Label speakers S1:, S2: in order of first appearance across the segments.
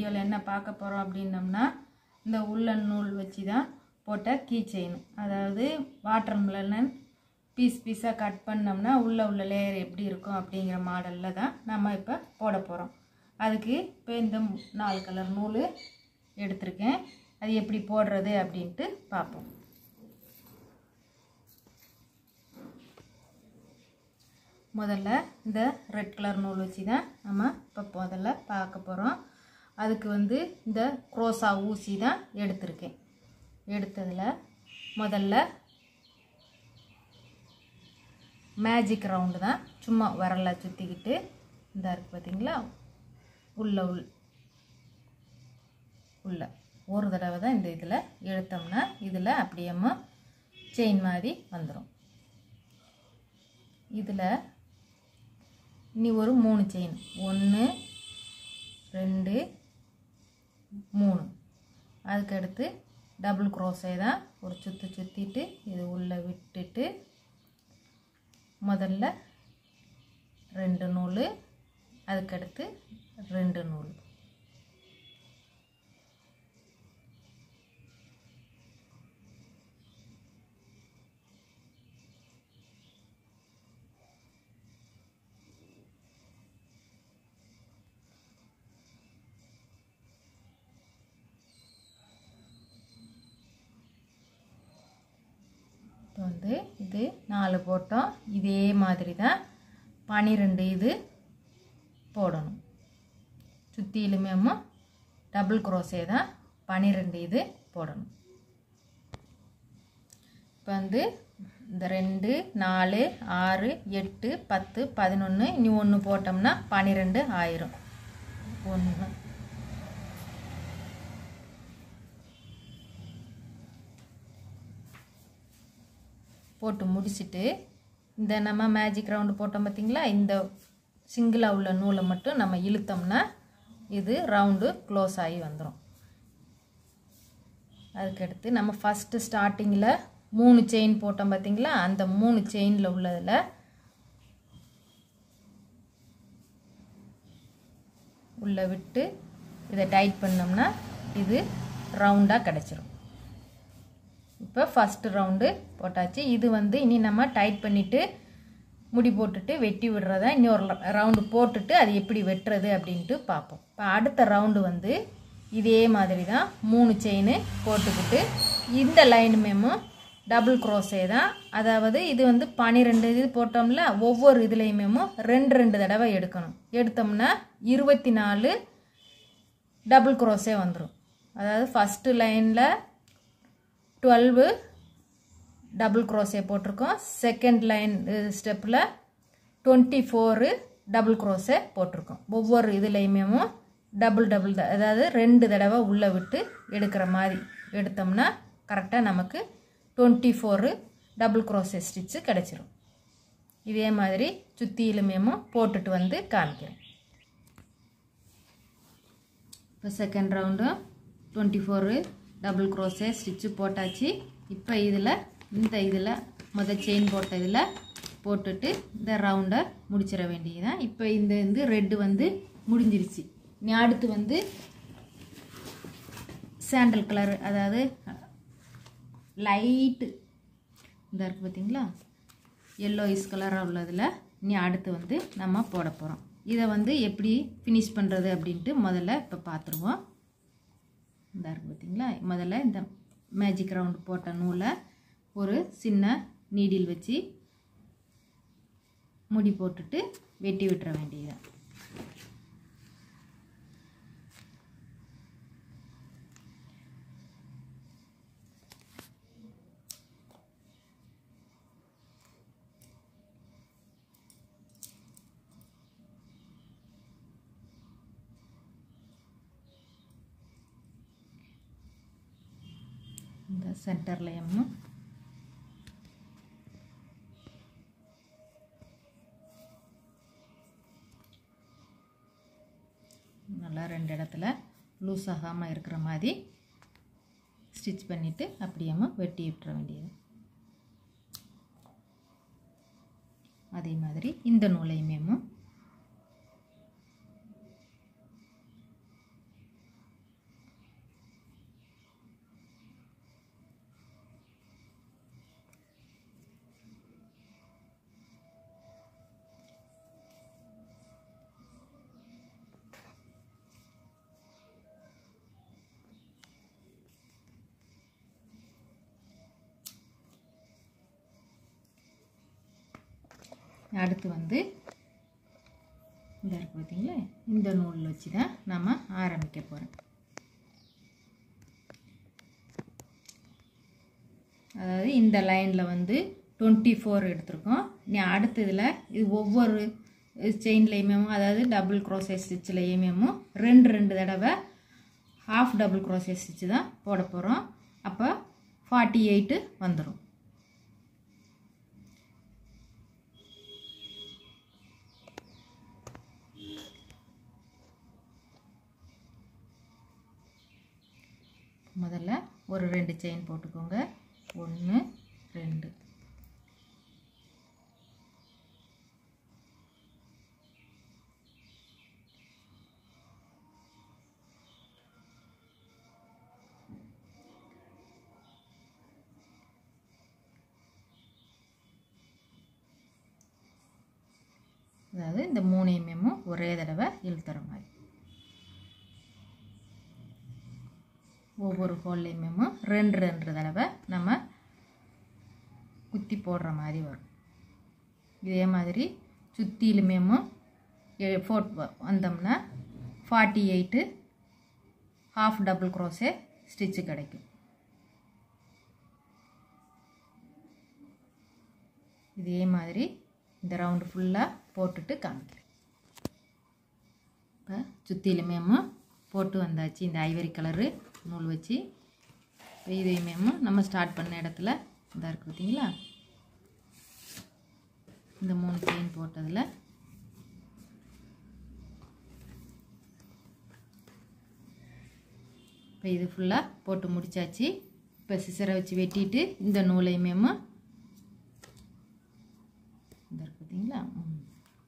S1: வீடியோவில் என்ன பார்க்க போகிறோம் அப்படின்னம்னா இந்த உள்ளன் நூல் வச்சு தான் போட்ட கீ செயின் அதாவது வாட்டர் மிலன் பீஸ் பீஸாக கட் பண்ணோம்னா உள்ளே உள்ள லேயர் எப்படி இருக்கும் அப்படிங்கிற மாடலில் தான் நம்ம இப்போ போட போகிறோம் அதுக்கு இப்போ இந்த நாலு கலர் நூல் எடுத்திருக்கேன் அது எப்படி போடுறது அப்படின்ட்டு பார்ப்போம் முதல்ல இந்த ரெட் கலர் நூல் வச்சு தான் நம்ம இப்போ முதல்ல பார்க்க போகிறோம் அதுக்கு வந்து இந்த குரோசா ஊசி தான் எடுத்திருக்கேன் எடுத்ததில் முதல்ல மேஜிக் ரவுண்டு தான் சும்மா வரல சுற்றிக்கிட்டு இந்த இருக்குது பார்த்தீங்களா உள்ள உள் உள்ள ஒரு தடவை தான் இந்த இதில் இழுத்தோம்னா இதில் அப்படியே செயின் மாதிரி வந்துடும் இதில் இனி ஒரு மூணு செயின் ஒன்று ரெண்டு மூணு அதுக்கடுத்து டபுள் குரோஸே தான் ஒரு சுற்று சுற்றிட்டு இது உள்ளே விட்டுட்டு முதல்ல ரெண்டு நூல் அதுக்கடுத்து ரெண்டு நூல் இப்போ வந்து இது நாலு போட்டோம் இதே மாதிரி தான் பன்னிரெண்டு இது போடணும் சுற்றிலுமே டபுள் குரோஸே தான் பன்னிரெண்டு இது போடணும் இப்போ வந்து இந்த ரெண்டு நாலு ஆறு எட்டு பத்து பதினொன்று இனி ஒன்று போட்டோம்னா பன்னிரெண்டு ஆயிரும் ஒன்று போட்டு முடிச்சுட்டு இந்த நம்ம மேஜிக் ரவுண்டு போட்டோம் பார்த்திங்களா இந்த சிங்கிளாக உள்ள நூலை மட்டும் நம்ம இழுத்தோம்னா இது ரவுண்டு க்ளோஸ் ஆகி வந்துடும் அதுக்கடுத்து நம்ம ஃபஸ்ட்டு ஸ்டார்டிங்கில் மூணு செயின் போட்டோம் பார்த்திங்களா அந்த மூணு செயினில் உள்ளதில் உள்ளே விட்டு இதை டைட் பண்ணோம்னா இது ரவுண்டாக கிடச்சிரும் இப்போ ஃபஸ்ட்டு ரவுண்டு போட்டாச்சு இது வந்து இனி நம்ம டைட் பண்ணிவிட்டு முடி போட்டுட்டு வெட்டி விடுறத இன்னொரு ரவுண்டு போட்டுட்டு அது எப்படி வெட்டுறது அப்படின்ட்டு பார்ப்போம் இப்போ அடுத்த ரவுண்டு வந்து இதே மாதிரி தான் மூணு செயின் போட்டுக்கிட்டு இந்த லைனுமேமும் டபுள் க்ரோஸே தான் அதாவது இது வந்து பன்னிரெண்டு இது போட்டோம்ல ஒவ்வொரு இதுலேயுமேமோ ரெண்டு ரெண்டு தடவை எடுக்கணும் எடுத்தோம்னா இருபத்தி நாலு டபுள் க்ரோஸே வந்துடும் அதாவது ஃபஸ்ட்டு லைனில் டுவெல்வு டபுள் க்ரோஸே போட்டிருக்கோம் செகண்ட் லைன் ஸ்டெப்பில் டுவெண்ட்டி ஃபோரு டபுள் க்ரோஸே போட்டிருக்கோம் ஒவ்வொரு இதுலேயுமே டபுள் டபுள் அதாவது ரெண்டு தடவை உள்ளே விட்டு எடுக்கிற மாதிரி எடுத்தோம்னா கரெக்டாக நமக்கு டுவெண்ட்டி டபுள் க்ரோஸே ஸ்டிச்சு கிடச்சிரும் இதே மாதிரி சுற்றிலுமேமோ போட்டுட்டு வந்து காமிக்கிறேன் இப்போ செகண்ட் ரவுண்டும் twenty four double crochet stitch போட்டாச்சு இப்போ இதில் இந்த இதில் முதல் செயின் போட்ட இதில் போட்டுட்டு இந்த ரவுண்டை முடிச்சிட வேண்டியதுதான் இப்போ இந்த வந்து ரெட்டு வந்து முடிஞ்சிருச்சு இனி அடுத்து வந்து சாண்டல் கலர் அதாவது லைட்டு இந்த இருக்குது பார்த்தீங்களா எல்லோயிஸ் கலராக உள்ளதில் இனி அடுத்து வந்து நம்ம போட போகிறோம் இதை வந்து எப்படி ஃபினிஷ் பண்ணுறது அப்படின்ட்டு முதல்ல இப்போ பார்த்துருவோம் இந்த இருக்குது பார்த்தீங்களா முதல்ல இந்த மேஜிக் ரவுண்டு போட்ட நூலை ஒரு சின்ன நீடில் வச்சு முடி போட்டுட்டு வெட்டி விட்டுற வேண்டியது இந்த சென்டர்லேயும் நல்லா ரெண்டு இடத்துல லூஸ் ஆகாமல் இருக்கிற மாதிரி ஸ்டிச் பண்ணிவிட்டு அப்படியே வெட்டி விட்டுற வேண்டியது அதே மாதிரி இந்த நூலையுமே அடுத்து வந்து இந்த இருக்கு பார்த்தீங்களா இந்த நூல் வச்சு தான் நம்ம ஆரம்பிக்க போகிறோம் அதாவது இந்த லைனில் வந்து டுவெண்ட்டி ஃபோர் எடுத்திருக்கோம் நீ அடுத்ததில் இது ஒவ்வொரு செயின்லேயுமே அதாவது டபுள் க்ரோசஸ் ஸ்டிச்சிலையுமே ரெண்டு ரெண்டு தடவை ஹாஃப் டபுள் க்ரோசஸ் ஸ்டிச்சு தான் போட போகிறோம் அப்போ ஃபார்ட்டி எயிட்டு வந்துடும் முதல்ல ஒரு ரெண்டு செயின் போட்டுக்கோங்க ஒன்று ரெண்டு அதாவது இந்த மூணையுமே ஒரே தடவை இழுத்துற மாதிரி ஒவ்வொரு ஹோல்லையுமே ரெண்டு ரெண்டு தடவை நம்ம குத்தி போடுற மாதிரி வரும் இதே மாதிரி சுற்றிலுமே ஃபோர்ட் வந்தோம்னா forty eight half double crochet stitch கிடைக்கும் இதே மாதிரி இந்த ரவுண்டு ஃபுல்லாக போட்டுட்டு காமிக்கிறேன் இப்போ சுற்றிலுமே போட்டு வந்தாச்சு இந்த ஐவரி கலரு நூல் வச்சு இப்போ இதையுமே நம்ம ஸ்டார்ட் பண்ண இடத்துல இதாக இருக்குது பார்த்தீங்களா இந்த மூணு செயின் போட்டதில் இப்போ இது ஃபுல்லாக போட்டு முடிச்சாச்சு இப்போ சிசரை வச்சு வெட்டிட்டு இந்த நூலையுமே இந்த இருக்கு பார்த்தீங்களா ம்.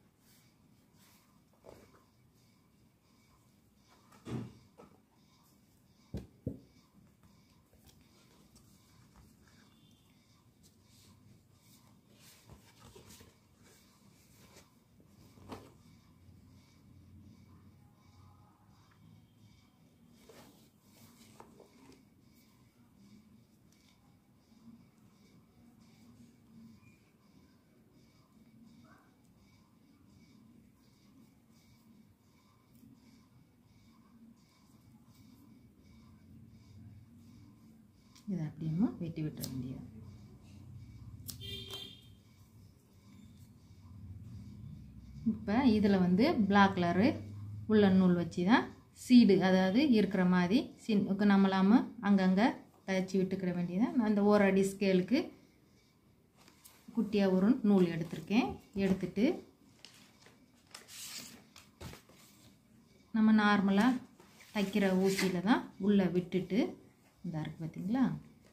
S1: இதை அப்படியே வெட்டி விட்டுற வேண்டியது இப்போ இதில் வந்து பிளாக் கலரு உள்ள நூல் வச்சு தான் சீடு அதாவது இருக்கிற மாதிரி சின் நம்மளாம அங்கங்கே தச்சு விட்டுக்கிற வேண்டியதான் அந்த ஒரு அடி ஸ்கேலுக்கு குட்டியாக ஒரு நூல் எடுத்திருக்கேன் எடுத்துட்டு நம்ம நார்மலாக தைக்கிற ஊசியில் தான் உள்ளே விட்டுட்டு இந்த இருக்கு பார்த்தீங்களா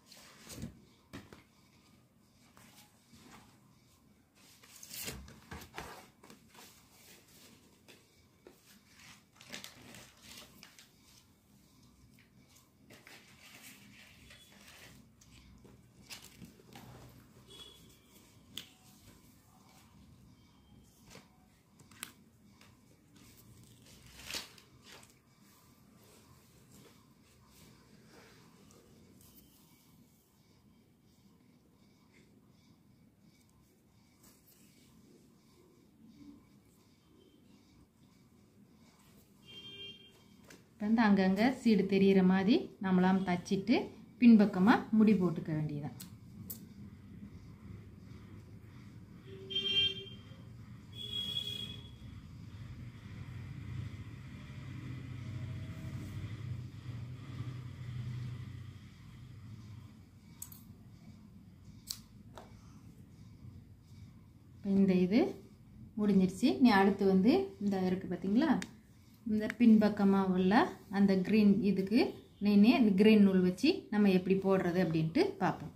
S1: வந்து அங்கங்கே சீடு தெரிகிற மாதிரி நம்மளாம் தச்சிட்டு பின்பக்கமாக முடி போட்டுக்க வேண்டியதான் இந்த இது முடிஞ்சிருச்சு நீ அடுத்து வந்து இந்த இருக்குது பார்த்தீங்களா இந்த பின்பக்கமாக உள்ள அந்த க்ரீன் இதுக்கு நீனே இந்த க்ரீன் நூல் வச்சு நம்ம எப்படி போடுறது அப்படின்ட்டு பார்ப்போம்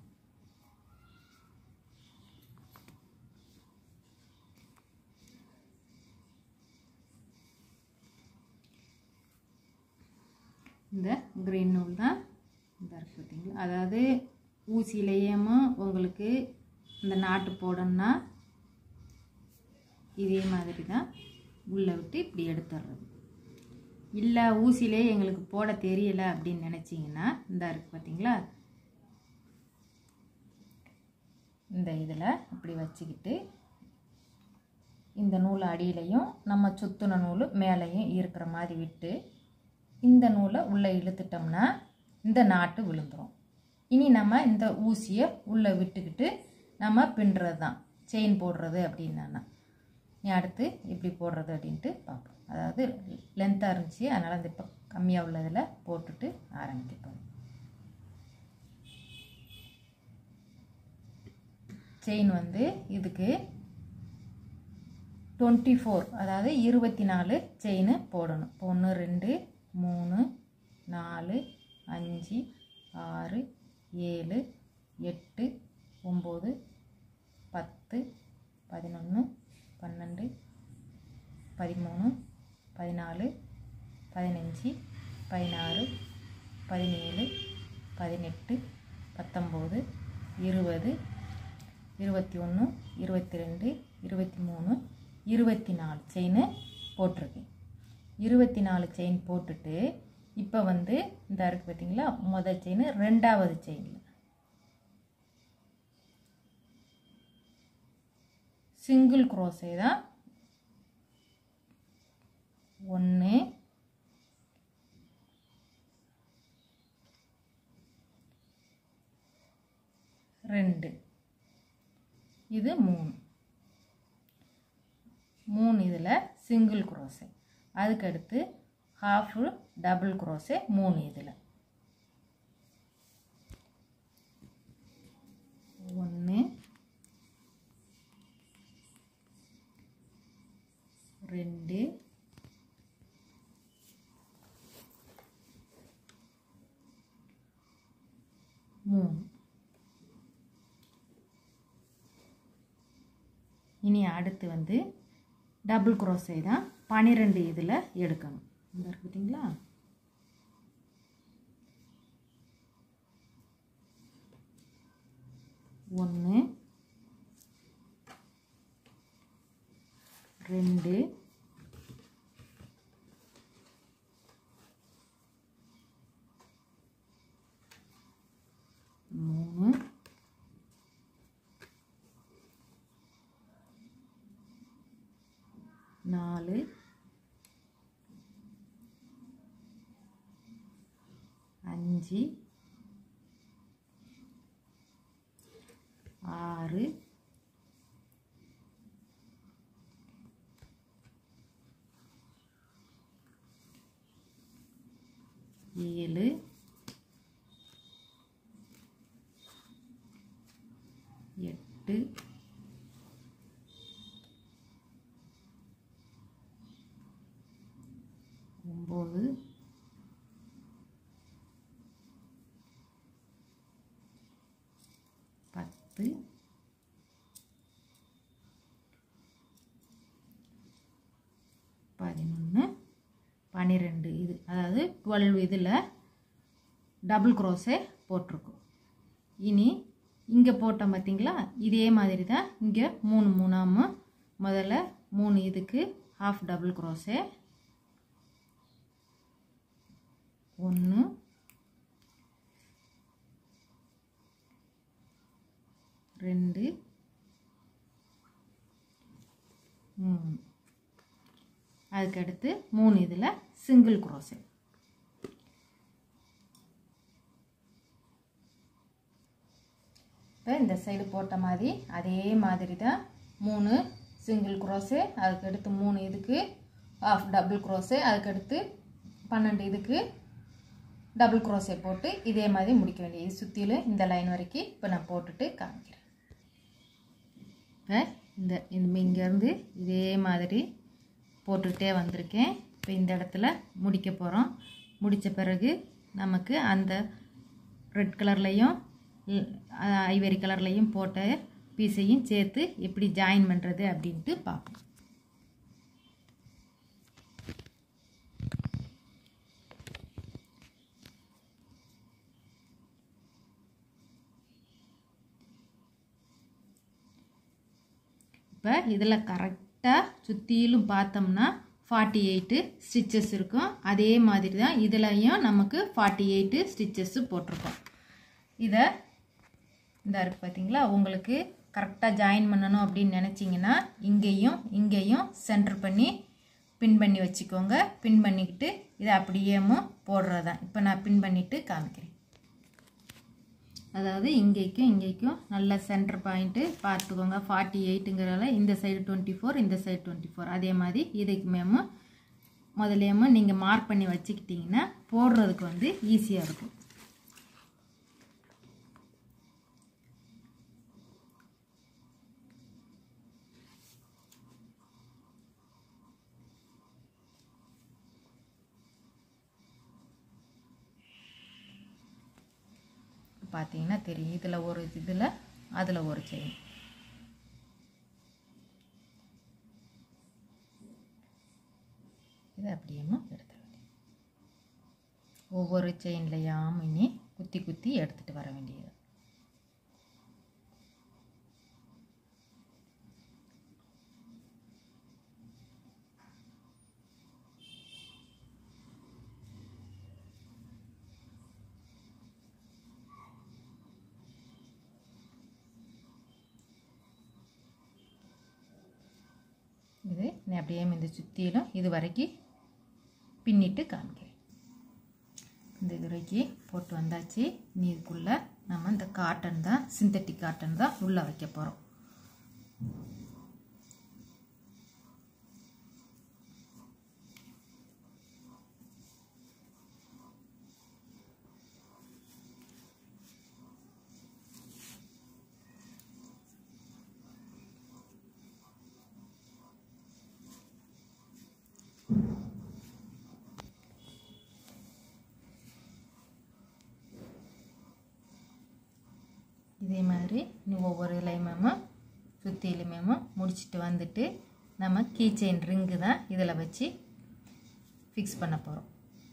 S1: இந்த க்ரீன் நூல் தான் இந்த இருக்கு பார்த்தீங்களா அதாவது ஊசியிலேயுமே உங்களுக்கு இந்த நாட்டு போடணும்னா இதே மாதிரி தான் உள்ளே விட்டு இப்படி எடுத்துடுறது இல்லை ஊசியிலே எங்களுக்கு போட தெரியல அப்படின்னு நினச்சிங்கன்னா இந்த இருக்குது பார்த்தீங்களா இந்த இதில் இப்படி வச்சுக்கிட்டு இந்த நூல் அடியிலையும் நம்ம சுத்துன நூல் மேலேயும் இருக்கிற மாதிரி விட்டு இந்த நூலை உள்ளே இழுத்துட்டோம்னா இந்த நாட்டு விழுந்துடும் இனி நம்ம இந்த ஊசியை உள்ளே விட்டுக்கிட்டு நம்ம பின்னுறது தான் செயின் போடுறது அப்படின்னா நீ அடுத்து எப்படி போடுறது அப்படின்ட்டு பார்ப்போம் அதாவது லென்த்தாக இருந்துச்சு அதனால் அந்த இப்போ கம்மியாக உள்ளதில் போட்டுட்டு ஆரம்பிக்கப்போம் செயின் வந்து இதுக்கு டுவெண்ட்டி ஃபோர் அதாவது இருபத்தி நாலு செயின் போடணும் ஒன்று ரெண்டு மூணு நாலு அஞ்சு ஆறு ஏழு எட்டு ஒம்பது பத்து பதினொன்று பன்னெண்டு பதிமூணு பதினாலு பதினஞ்சு பதினாறு பதினேழு பதினெட்டு பத்தொம்போது இருபது இருபத்தி ஒன்று இருபத்தி ரெண்டு இருபத்தி மூணு இருபத்தி நாலு செயின் போட்டிருக்கேன் இருபத்தி நாலு செயின் போட்டுட்டு இப்போ வந்து இந்த இருக்குது பார்த்தீங்களா முதல் செயின் ரெண்டாவது செயினில் சிங்கிள் குரோசே தான் ஒன்று ரெண்டு இது மூணு மூணு இதில் சிங்கிள் குரோசே அதுக்கடுத்து ஹாஃபு டபுள் குரோசே மூணு இதில் ஒன்று ரெண்டு மூணு இனி அடுத்து வந்து டபுள் குரோசே தான் பன்னிரெண்டு இதில் எடுக்கணும் இந்த இருக்கு பார்த்தீங்களா ஒன்று ரெண்டு மூணு நாலு அஞ்சு ஆறு ஏழு எட்டு ஒம்பது பத்து பதினொன்று பன்னிரெண்டு இது அதாவது டுவெல் இதில் டபுள் க்ரோஸே போட்டிருக்கோம் இனி இங்கே போட்டோம் பார்த்தீங்களா இதே மாதிரி தான் இங்கே மூணு மூணாம முதல்ல மூணு இதுக்கு ஹாஃப் டபுள் க்ரோஸே ஒன்று ரெண்டு மூணு அதுக்கடுத்து மூணு இதில் சிங்கிள் குரோசே இப்போ இந்த சைடு போட்ட மாதிரி அதே மாதிரி தான் மூணு சிங்கிள் குரோஸு அதுக்கடுத்து மூணு இதுக்கு ஆஃப் டபுள் குரோஸு அதுக்கடுத்து பன்னெண்டு இதுக்கு டபுள் குரோஸை போட்டு இதே மாதிரி முடிக்க வேண்டியது சுற்றிலும் இந்த லைன் வரைக்கும் இப்போ நான் போட்டுட்டு காமிக்கிறேன் இப்போ இந்த இந்த இங்கேருந்து இதே மாதிரி போட்டுகிட்டே வந்திருக்கேன் இப்போ இந்த இடத்துல முடிக்க போகிறோம் முடித்த பிறகு நமக்கு அந்த ரெட் கலர்லேயும் ஐவரி கலர்லேயும் போட்ட பீஸையும் சேர்த்து எப்படி ஜாயின் பண்ணுறது அப்படின்ட்டு பார்ப்போம் இப்போ இதில் கரெக்டாக சுற்றிலும் பார்த்தோம்னா ஃபார்ட்டி எயிட்டு ஸ்டிச்சஸ் இருக்கும் அதே மாதிரி தான் இதுலையும் நமக்கு ஃபார்ட்டி எயிட்டு ஸ்டிச்சஸ்ஸு போட்டிருக்கோம் இதை இந்த இருக்கு பார்த்தீங்களா உங்களுக்கு கரெக்டாக ஜாயின் பண்ணணும் அப்படின்னு நினச்சிங்கன்னா இங்கேயும் இங்கேயும் சென்டர் பண்ணி பின் பண்ணி வச்சுக்கோங்க பின் பண்ணிக்கிட்டு இதை அப்படியேமும் போடுறது தான் இப்போ நான் பின் பண்ணிவிட்டு காமிக்கிறேன் அதாவது இங்கேக்கும் இங்கேக்கும் நல்ல சென்டர் பாயிண்ட்டு பார்த்துக்கோங்க ஃபார்ட்டி எயிட்டுங்கிறதால இந்த சைடு டுவெண்ட்டி ஃபோர் இந்த சைடு டுவெண்ட்டி ஃபோர் அதே மாதிரி இதுக்கு மேமும் முதலேயுமே நீங்கள் மார்க் பண்ணி வச்சுக்கிட்டிங்கன்னா போடுறதுக்கு வந்து ஈஸியாக இருக்கும் பார்த்தீங்கன்னா தெரியும் இதில் ஒரு இதில் அதில் ஒரு செயின் இது அப்படியேமா எடுத்துட வேண்டியது ஒவ்வொரு செயின்லையாம் இனி குத்தி குத்தி எடுத்துகிட்டு வர வேண்டியது இது நான் அப்படியே இந்த சுற்றிலும் இது வரைக்கும் பின்னிட்டு காமிக்கிறேன் இந்த இது வரைக்கும் போட்டு வந்தாச்சு இனி இதுக்குள்ளே நம்ம இந்த காட்டன் தான் சிந்தட்டிக் காட்டன் தான் உள்ளே வைக்க போகிறோம் இதே மாதிரி நீ ஒவ்வொரு இலையுமே சுற்றிலுமே முடிச்சுட்டு வந்துட்டு நம்ம கீ செயின் ரிங்கு தான் இதில் வச்சு ஃபிக்ஸ் பண்ண போகிறோம்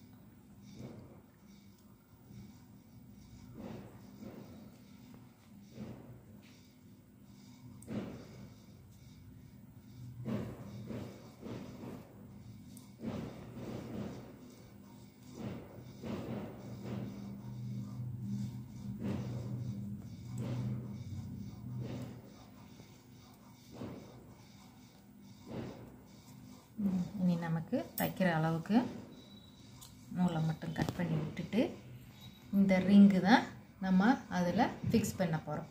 S1: இனி நமக்கு தைக்கிற அளவுக்கு நூலை மட்டும் கட் பண்ணி விட்டுட்டு இந்த ரிங்கு தான் நம்ம அதில் ஃபிக்ஸ் பண்ண போகிறோம்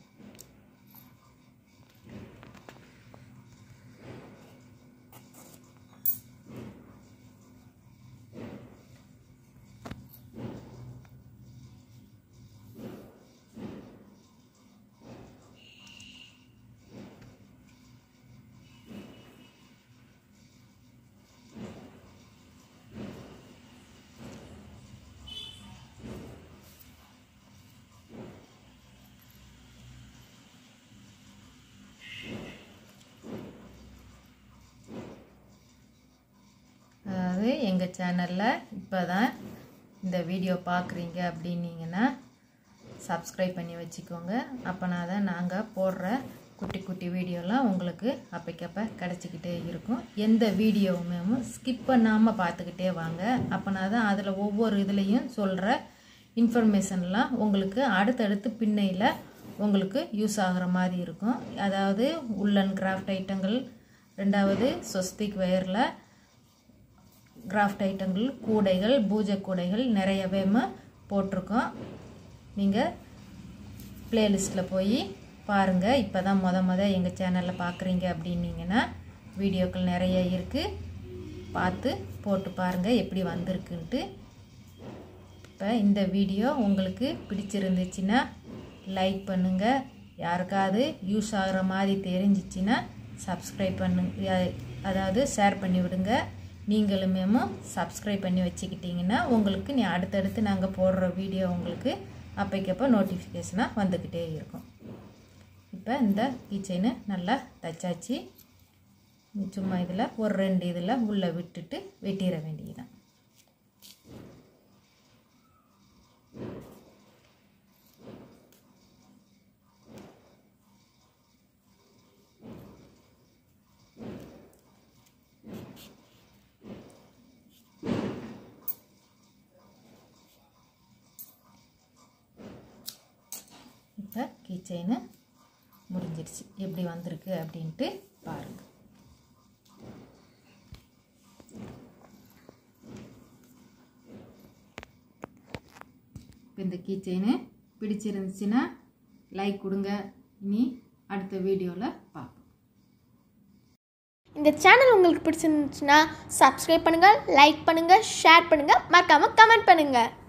S1: அதாவது எங்கள் சேனலில் இப்போ தான் இந்த வீடியோ பார்க்குறீங்க அப்படின்னீங்கன்னா சப்ஸ்கிரைப் பண்ணி வச்சுக்கோங்க அப்போனா தான் நாங்கள் போடுற குட்டி குட்டி வீடியோலாம் உங்களுக்கு அப்பைக்கப்போ கிடச்சிக்கிட்டே இருக்கும் எந்த வீடியோவுமே ஸ்கிப் பண்ணாமல் பார்த்துக்கிட்டே வாங்க அப்போனா தான் அதில் ஒவ்வொரு இதுலேயும் சொல்கிற இன்ஃபர்மேஷன்லாம் உங்களுக்கு அடுத்தடுத்து பின்னையில் உங்களுக்கு யூஸ் ஆகிற மாதிரி இருக்கும் அதாவது உள்ளன் கிராஃப்ட் ஐட்டங்கள் ரெண்டாவது சொஸ்திக் வயரில் கிராஃப்ட் ஐட்டங்கள் கூடைகள் பூஜை கூடைகள் நிறையவே போட்டிருக்கோம் நீங்கள் ப்ளேலிஸ்ட்டில் போய் பாருங்கள் இப்போ தான் மொத மொதல் எங்கள் சேனலில் பார்க்குறீங்க அப்படின்னீங்கன்னா வீடியோக்கள் நிறைய இருக்குது பார்த்து போட்டு பாருங்கள் எப்படி வந்திருக்குன்ட்டு இப்போ இந்த வீடியோ உங்களுக்கு பிடிச்சிருந்துச்சுன்னா லைக் பண்ணுங்கள் யாருக்காவது யூஸ் ஆகிற மாதிரி தெரிஞ்சிச்சின்னா சப்ஸ்கிரைப் பண்ணுங்க அதாவது ஷேர் பண்ணி விடுங்க நீங்களுமே சப்ஸ்கிரைப் பண்ணி வச்சுக்கிட்டிங்கன்னா உங்களுக்கு நீ அடுத்தடுத்து நாங்கள் போடுற வீடியோ உங்களுக்கு அப்பைக்கப்போ நோட்டிஃபிகேஷனாக வந்துக்கிட்டே இருக்கும் இப்போ இந்த கீச்சைனு நல்லா தச்சாச்சு சும்மா இதில் ஒரு ரெண்டு இதில் உள்ளே விட்டுட்டு வெட்டிட வேண்டியதுதான் இப்போ கீச்சைனு முடிஞ்சிருச்சு எப்படி வந்திருக்கு அப்படின்ட்டு பாருங்கள் இப்போ இந்த கீ செயின் பிடிச்சிருந்துச்சுன்னா லைக் கொடுங்க இனி அடுத்த வீடியோவில் பார்ப்போம்
S2: இந்த சேனல் உங்களுக்கு பிடிச்சிருந்துச்சுன்னா சப்ஸ்கிரைப் பண்ணுங்கள் லைக் பண்ணுங்கள் ஷேர் பண்ணுங்கள் மறக்காமல் கமெண்ட் பண்ணுங்கள்